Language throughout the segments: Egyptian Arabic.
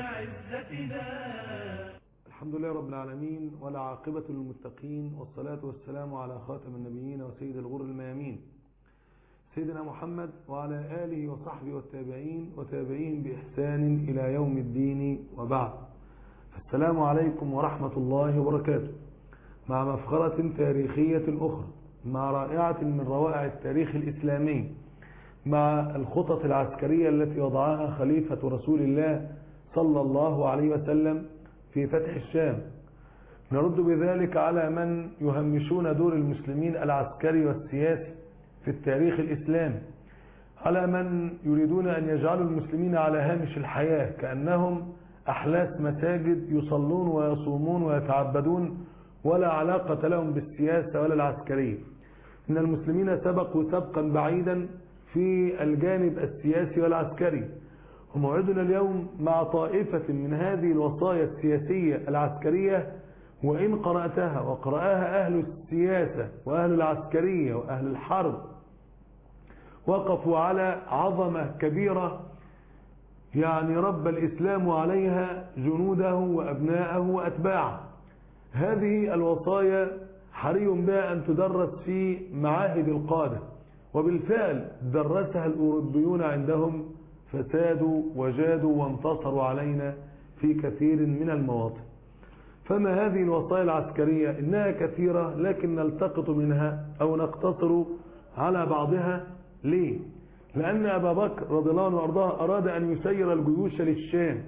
عزتنا الحمد لله رب العالمين ولا عاقبة للمتقين والصلاة والسلام على خاتم النبيين وسيد الغر الميامين سيدنا محمد وعلى آله وصحبه والتابعين وتابعين بإحسان إلى يوم الدين وبعد السلام عليكم ورحمة الله وبركاته مع مفخرة تاريخية أخرى مع رائعة من روائع التاريخ الإسلامي مع الخطط العسكرية التي وضعها خليفة رسول الله صلى الله عليه وسلم في فتح الشام نرد بذلك على من يهمشون دور المسلمين العسكري والسياسي في التاريخ الإسلامي على من يريدون أن يجعلوا المسلمين على هامش الحياة كأنهم أحلاس مساجد يصلون ويصومون ويتعبدون ولا علاقة لهم بالسياسة ولا العسكرية إن المسلمين سبقوا سبقا بعيدا في الجانب السياسي والعسكري وموعدنا اليوم مع طائفة من هذه الوصايا السياسية العسكرية وإن قرأتها وقرأها أهل السياسة وأهل العسكرية وأهل الحرب وقفوا على عظمة كبيرة يعني رب الإسلام عليها جنوده وأبناءه وأتباعه هذه الوصايا حري بها أن تدرس في معاهد القادة وبالفعل درسها الأوروبيون عندهم فسادوا وجادوا وانتصروا علينا في كثير من المواطن فما هذه الوصايا العسكرية إنها كثيرة لكن نلتقط منها أو نقتصر على بعضها ليه؟ لأن أبا بكر رضي الله عنه وأرضاه أراد أن يسير الجيوش للشام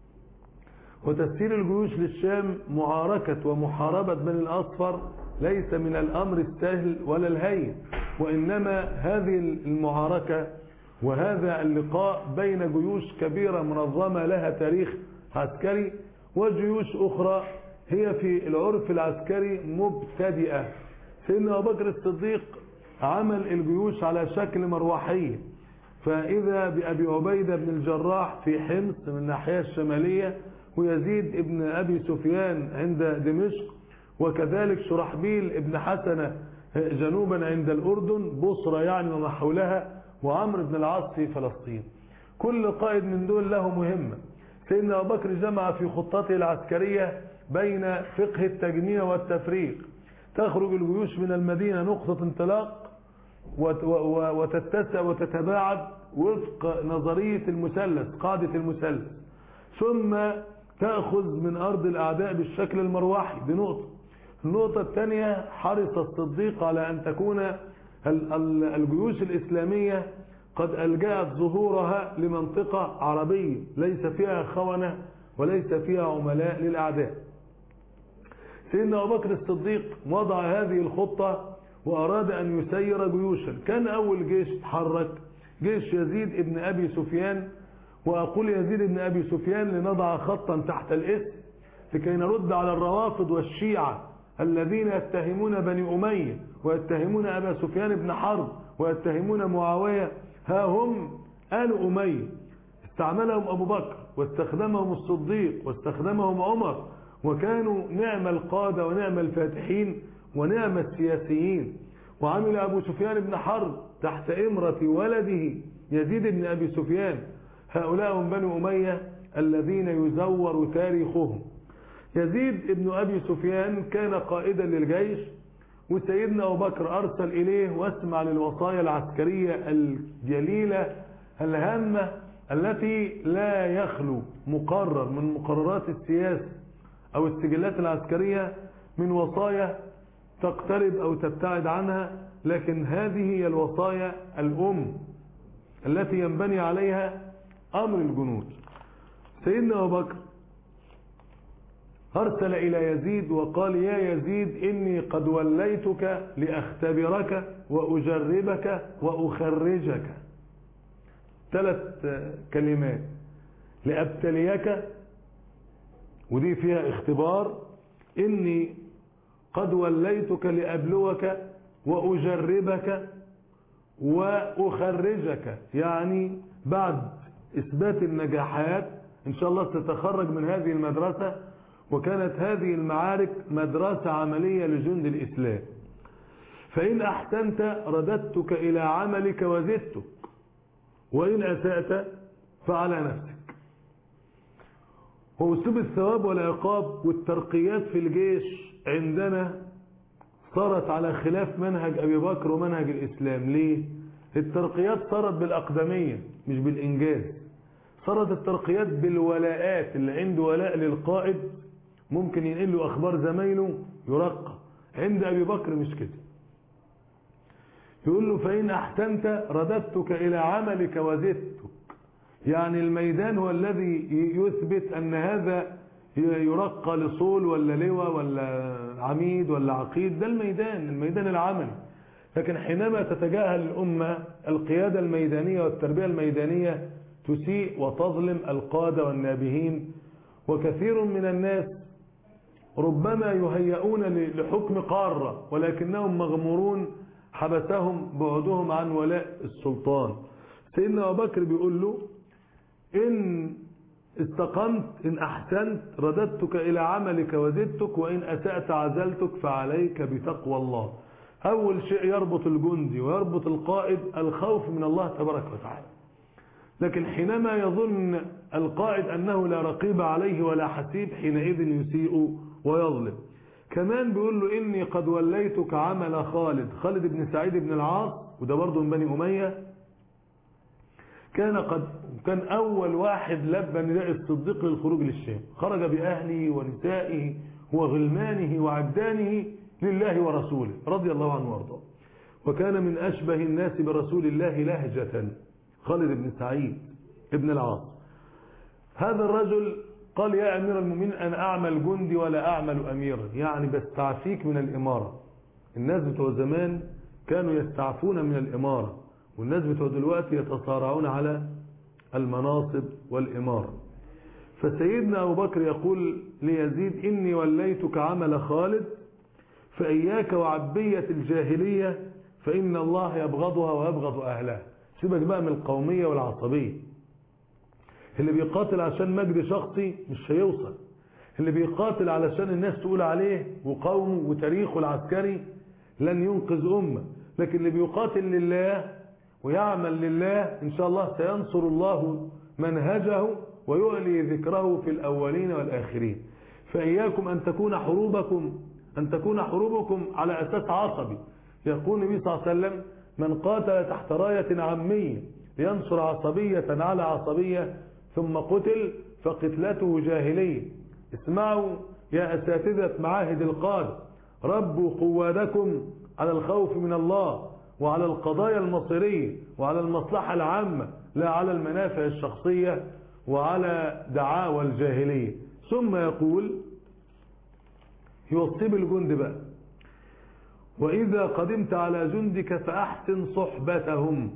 وتسيير الجيوش للشام معاركة ومحاربة بني الأصفر ليس من الأمر السهل ولا الهين وإنما هذه المعاركة وهذا اللقاء بين جيوش كبيرة منظمة لها تاريخ عسكري وجيوش أخرى هي في العرف العسكري مبتدئة سيدنا أبو بكر الصديق عمل الجيوش على شكل مروحية فإذا بأبي عبيدة بن الجراح في حمص من الناحية الشمالية ويزيد ابن أبي سفيان عند دمشق وكذلك شرحبيل ابن حسنة جنوبا عند الأردن بصرة يعني وما حولها وعمرو بن العاص في فلسطين كل قائد من دول له مهمة سيدنا أبو بكر جمع في خطته العسكرية بين فقه التجميع والتفريق تخرج الجيوش من المدينة نقطة انطلاق وتتسع وتتباعد وفق نظرية المثلث قاعدة المثلث ثم تأخذ من أرض الأعداء بالشكل المروحي دي نقطة النقطة الثانية حرص الصديق على أن تكون الجيوش الإسلامية قد ألجأت ظهورها لمنطقة عربية ليس فيها خونة وليس فيها عملاء للأعداء سيدنا أبو بكر الصديق وضع هذه الخطة وأراد أن يسير جيوشا كان أول جيش تحرك جيش يزيد ابن أبي سفيان وأقول يزيد ابن أبي سفيان لنضع خطا تحت الاسم لكي نرد على الروافض والشيعة الذين يتهمون بني أمية ويتهمون أبا سفيان بن حرب ويتهمون معاوية ها هم آل أمية استعملهم أبو بكر واستخدمهم الصديق واستخدمهم عمر وكانوا نعم القادة ونعم الفاتحين ونعم السياسيين وعمل أبو سفيان بن حرب تحت إمرة ولده يزيد بن أبي سفيان هؤلاء هم بني أمية الذين يزور تاريخهم يزيد بن أبي سفيان كان قائدا للجيش وسيدنا أبو بكر أرسل إليه واسمع للوصايا العسكرية الجليلة الهامة التي لا يخلو مقرر من مقررات السياسة أو السجلات العسكرية من وصايا تقترب أو تبتعد عنها لكن هذه هي الوصايا الأم التي ينبني عليها أمر الجنود سيدنا أبو بكر أرسل إلى يزيد وقال يا يزيد إني قد وليتك لأختبرك وأجربك وأخرجك ثلاث كلمات لأبتليك ودي فيها اختبار إني قد وليتك لأبلوك وأجربك وأخرجك يعني بعد إثبات النجاحات إن شاء الله ستتخرج من هذه المدرسة وكانت هذه المعارك مدرسة عملية لجند الإسلام فإن أحسنت رددتك إلى عملك وزدتك وإن أسأت فعلى نفسك هو اسلوب الثواب والعقاب والترقيات في الجيش عندنا صارت على خلاف منهج ابي بكر ومنهج الاسلام ليه الترقيات صارت بالاقدميه مش بالانجاز صارت الترقيات بالولاءات اللي عنده ولاء للقائد ممكن ينقل له اخبار زمايله يرقى عند ابي بكر مش كده يقول له فإن أحسنت رددتك إلى عملك وزدتك يعني الميدان هو الذي يثبت أن هذا يرقى لصول ولا لواء ولا عميد ولا عقيد ده الميدان الميدان العملي لكن حينما تتجاهل الأمة القيادة الميدانية والتربية الميدانية تسيء وتظلم القادة والنابهين وكثير من الناس ربما يهيئون لحكم قارة ولكنهم مغمورون حبسهم بعدهم عن ولاء السلطان سيدنا أبو بكر بيقول له إن استقمت إن أحسنت رددتك إلى عملك وزدتك وإن أسأت عزلتك فعليك بتقوى الله أول شيء يربط الجندي ويربط القائد الخوف من الله تبارك وتعالى لكن حينما يظن القائد أنه لا رقيب عليه ولا حسيب حينئذ يسيء ويظلم كمان بيقول له إني قد وليتك عمل خالد خالد بن سعيد بن العاص وده برضه من بني أمية كان قد كان أول واحد لبى نداء الصديق للخروج للشام خرج بأهله ونسائه وغلمانه وعبدانه لله ورسوله رضي الله عنه وارضاه وكان من أشبه الناس برسول الله لهجة خالد بن سعيد ابن العاص هذا الرجل قال يا أمير المؤمنين أنا أعمل جندي ولا أعمل أميرا يعني بستعفيك من الإمارة الناس بتوع زمان كانوا يستعفون من الإمارة والناس بتوع دلوقتي يتصارعون على المناصب والإمارة فسيدنا أبو بكر يقول ليزيد إني وليتك عمل خالد فإياك وعبية الجاهلية فإن الله يبغضها ويبغض أهلها سيبك بقى من القومية والعصبية اللي بيقاتل عشان مجد شخصي مش هيوصل اللي بيقاتل علشان الناس تقول عليه وقومه وتاريخه العسكري لن ينقذ أمة لكن اللي بيقاتل لله ويعمل لله إن شاء الله سينصر الله منهجه ويعلي ذكره في الأولين والآخرين فإياكم أن تكون حروبكم أن تكون حروبكم على أساس عصبي يقول النبي صلى الله عليه وسلم من قاتل تحت راية عامية لينصر عصبية على عصبية ثم قتل فقتلته جاهلية اسمعوا يا أساتذة معاهد القادة ربوا قوادكم على الخوف من الله وعلى القضايا المصيرية وعلى المصلحة العامة لا على المنافع الشخصية وعلى دعاوى الجاهلية ثم يقول يوصي بالجند بقى وإذا قدمت على جندك فأحسن صحبتهم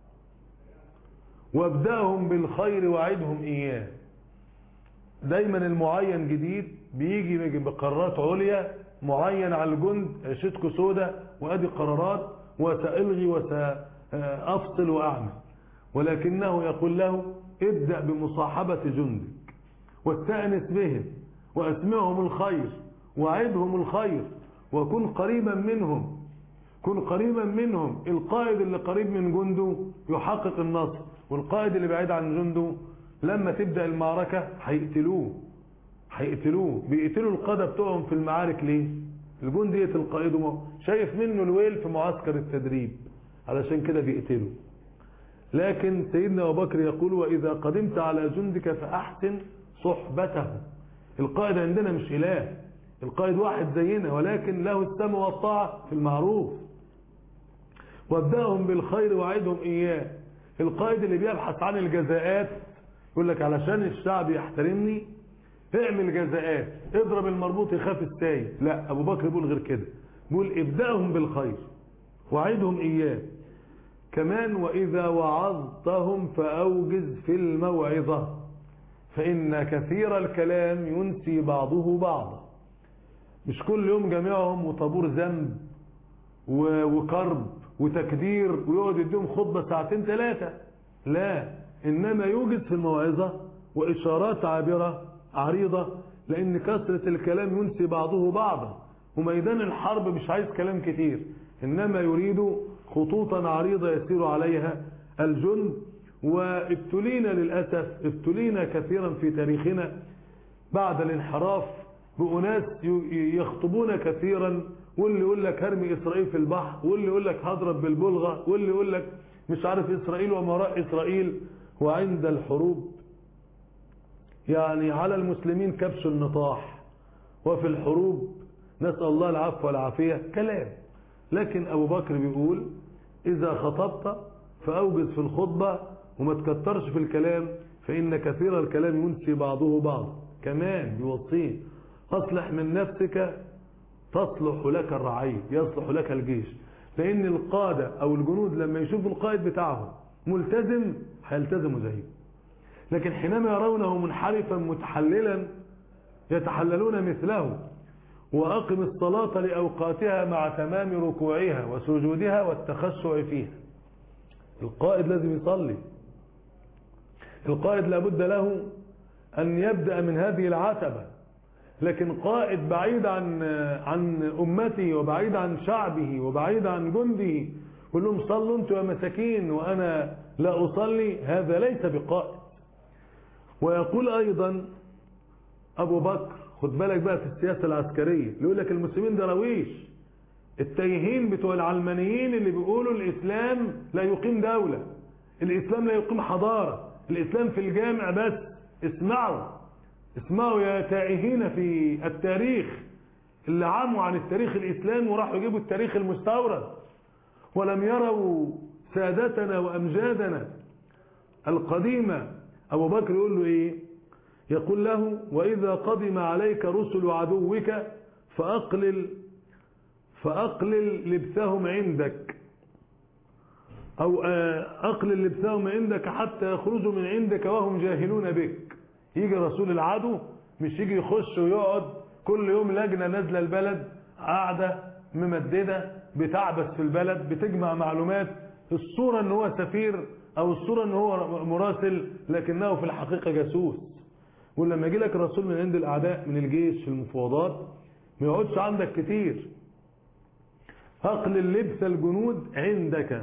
وابدأهم بالخير وعدهم إياه دايما المعين جديد بيجي بقرارات عليا معين على الجند عشتكوا سودة وادي قرارات وسألغي وسأفصل وأعمل ولكنه يقول له ابدأ بمصاحبة جندك واستأنس بهم وأسمعهم الخير وعدهم الخير وكن قريبا منهم كن قريبا منهم القائد اللي قريب من جنده يحقق النصر والقائد اللي بعيد عن جنده لما تبدأ المعركة هيقتلوه هيقتلوه بيقتلوا القادة بتوعهم في المعارك ليه الجندي يقتل قائده شايف منه الويل في معسكر التدريب علشان كده بيقتله لكن سيدنا أبو بكر يقول وإذا قدمت على جندك فأحسن صحبته القائد عندنا مش إله القائد واحد زينا ولكن له السمع والطاعة في المعروف وابدأهم بالخير وعدهم إياه القائد اللي بيبحث عن الجزاءات يقول لك علشان الشعب يحترمني اعمل جزاءات اضرب المربوط يخاف السايب لا ابو بكر بيقول غير كده بيقول ابدأهم بالخير وعدهم اياه كمان واذا وعظتهم فاوجز في الموعظة فان كثير الكلام ينسي بعضه بعضا مش كل يوم جميعهم وطابور ذنب وكرب وتكدير ويقعد يديهم خطبة ساعتين ثلاثة لا انما يوجد في الموعظة واشارات عابرة عريضة لان كثرة الكلام ينسي بعضه بعضا وميدان الحرب مش عايز كلام كتير انما يريد خطوطا عريضة يسير عليها الجند وابتلينا للأسف ابتلينا كثيرا في تاريخنا بعد الانحراف بأناس يخطبون كثيرا واللي يقول لك هرمي إسرائيل في البحر واللي يقول لك هضرب بالبلغة واللي يقول لك مش عارف إسرائيل ومراء إسرائيل وعند الحروب يعني على المسلمين كبش النطاح وفي الحروب نسأل الله العفو والعافية كلام لكن أبو بكر بيقول إذا خطبت فأوجز في الخطبة وما تكترش في الكلام فإن كثير الكلام ينسي بعضه بعض كمان بيوصيه أصلح من نفسك تصلح لك الرعية يصلح لك الجيش لأن القادة أو الجنود لما يشوفوا القائد بتاعهم ملتزم هيلتزموا زيه لكن حينما يرونه منحرفا متحللا يتحللون مثله وأقم الصلاة لأوقاتها مع تمام ركوعها وسجودها والتخشع فيها القائد لازم يصلي القائد لابد له أن يبدأ من هذه العتبة لكن قائد بعيد عن عن أمته وبعيد عن شعبه وبعيد عن جنده يقول لهم صلوا انتم يا مساكين وأنا لا أصلي هذا ليس بقائد ويقول أيضا أبو بكر خد بالك بقى في السياسة العسكرية يقول لك المسلمين دراويش التايهين بتوع العلمانيين اللي بيقولوا الإسلام لا يقيم دولة الإسلام لا يقيم حضارة الإسلام في الجامع بس اسمعوا اسمعوا يا تائهين في التاريخ اللي عموا عن التاريخ الإسلامي وراحوا يجيبوا التاريخ المستورد ولم يروا سادتنا وأمجادنا القديمة أبو بكر يقول له إيه يقول له وإذا قدم عليك رسل عدوك فأقلل فأقلل لبسهم عندك أو أقلل لبسهم عندك حتى يخرجوا من عندك وهم جاهلون بك يجي رسول العدو مش يجي يخش ويقعد كل يوم لجنة نازلة البلد قاعدة ممددة بتعبث في البلد بتجمع معلومات الصورة ان هو سفير او الصورة ان هو مراسل لكنه في الحقيقة جاسوس ولما يجي لك رسول من عند الاعداء من الجيش في المفاوضات ما يقعدش عندك كتير اقلل لبس الجنود عندك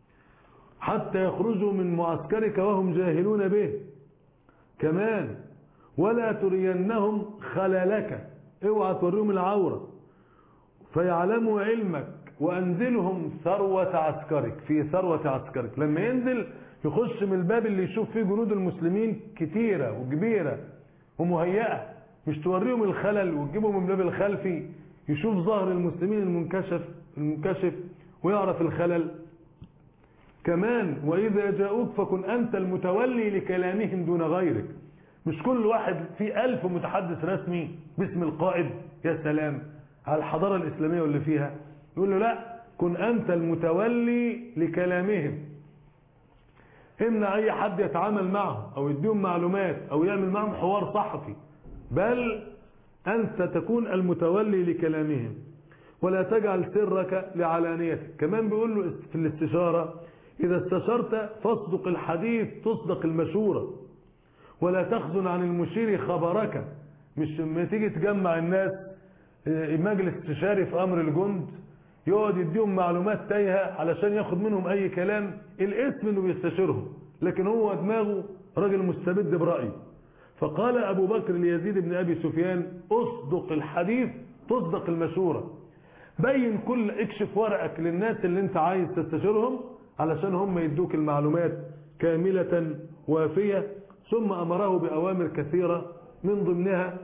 حتى يخرجوا من معسكرك وهم جاهلون به كمان ولا ترينهم خلالك اوعى توريهم العورة فيعلموا علمك وانزلهم ثروة عسكرك في ثروة عسكرك لما ينزل يخش من الباب اللي يشوف فيه جنود المسلمين كتيرة وكبيرة ومهيئة مش توريهم الخلل وتجيبهم من الباب الخلفي يشوف ظهر المسلمين المنكشف المنكشف ويعرف الخلل كمان وإذا جاءوك فكن أنت المتولي لكلامهم دون غيرك مش كل واحد في ألف متحدث رسمي باسم القائد يا سلام على الحضارة الإسلامية واللي فيها يقول له لا كن أنت المتولي لكلامهم امنع أي حد يتعامل معه أو يديهم معلومات أو يعمل معهم حوار صحفي بل أنت تكون المتولي لكلامهم ولا تجعل سرك لعلانيتك كمان بيقول له في الاستشارة إذا استشرت فاصدق الحديث تصدق المشورة ولا تخزن عن المشير خبرك مش لما تيجي تجمع الناس مجلس استشاري في أمر الجند يقعد يديهم معلومات تايهة علشان ياخد منهم أي كلام الاسم إنه بيستشيرهم لكن هو دماغه راجل مستبد برأيه فقال أبو بكر ليزيد بن أبي سفيان اصدق الحديث تصدق المشورة بين كل اكشف ورقك للناس اللي انت عايز تستشيرهم علشان هم يدوك المعلومات كاملة وافية ثم أمره بأوامر كثيرة من ضمنها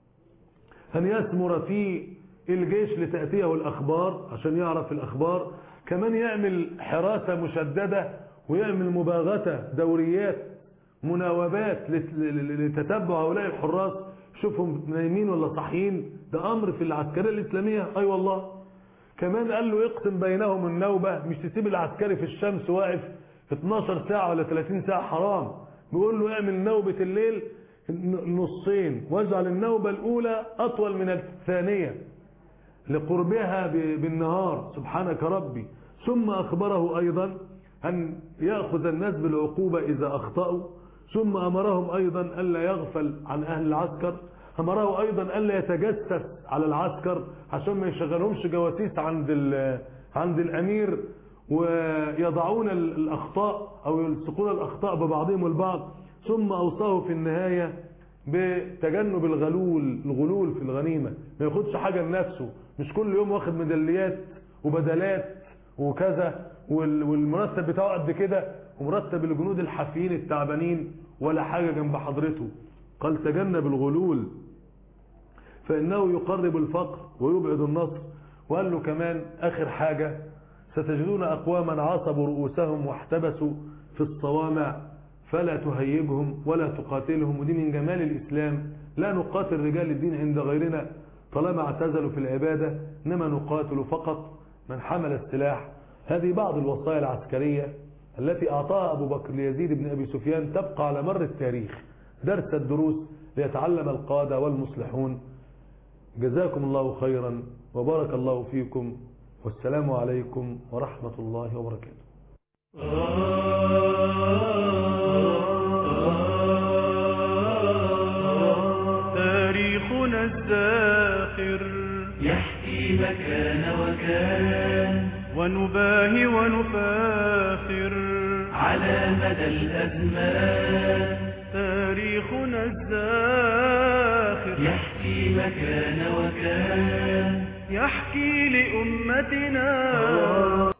أن يثمر في الجيش لتأتيه الأخبار عشان يعرف الأخبار كمان يعمل حراسة مشددة ويعمل مباغتة دوريات مناوبات لتتبع هؤلاء الحراس شوفهم نايمين ولا صحيين ده أمر في العسكرية الإسلامية أي أيوة والله كمان قال له يقسم بينهم النوبة مش تسيب العسكري في الشمس واقف 12 ساعة ولا 30 ساعة حرام بيقول له اعمل نوبة الليل نصين واجعل النوبة الأولى أطول من الثانية لقربها بالنهار سبحانك ربي ثم أخبره أيضا أن يأخذ الناس بالعقوبة إذا أخطأوا ثم أمرهم أيضا ألا يغفل عن أهل العسكر أمره أيضا ألا يتجسس على العسكر عشان ما يشغلهمش جواسيس عند عند الأمير ويضعون الأخطاء أو يلصقون الأخطاء ببعضهم البعض ثم أوصاه في النهاية بتجنب الغلول الغلول في الغنيمة ما ياخدش حاجة لنفسه مش كل يوم واخد ميداليات وبدلات وكذا وال- والمرتب بتاعه قد كده ومرتب الجنود الحافيين التعبانين ولا حاجة جنب حضرته قال تجنب الغلول فإنه يقرب الفقر ويبعد النصر وقال له كمان آخر حاجة ستجدون أقواما عصبوا رؤوسهم واحتبسوا في الصوامع فلا تهيجهم ولا تقاتلهم ودي من جمال الإسلام لا نقاتل رجال الدين عند غيرنا طالما اعتزلوا في العبادة إنما نقاتل فقط من حمل السلاح هذه بعض الوصايا العسكرية التي أعطاها أبو بكر ليزيد بن أبي سفيان تبقى على مر التاريخ درس الدروس ليتعلم القادة والمصلحون جزاكم الله خيرا وبارك الله فيكم والسلام عليكم ورحمة الله وبركاته تاريخنا الزاخر يحكي مكان وكان ونباهي ونفاخر على مدى الأزمان تاريخنا الزاخر يحكي مكان وكان يحكي لأمتنا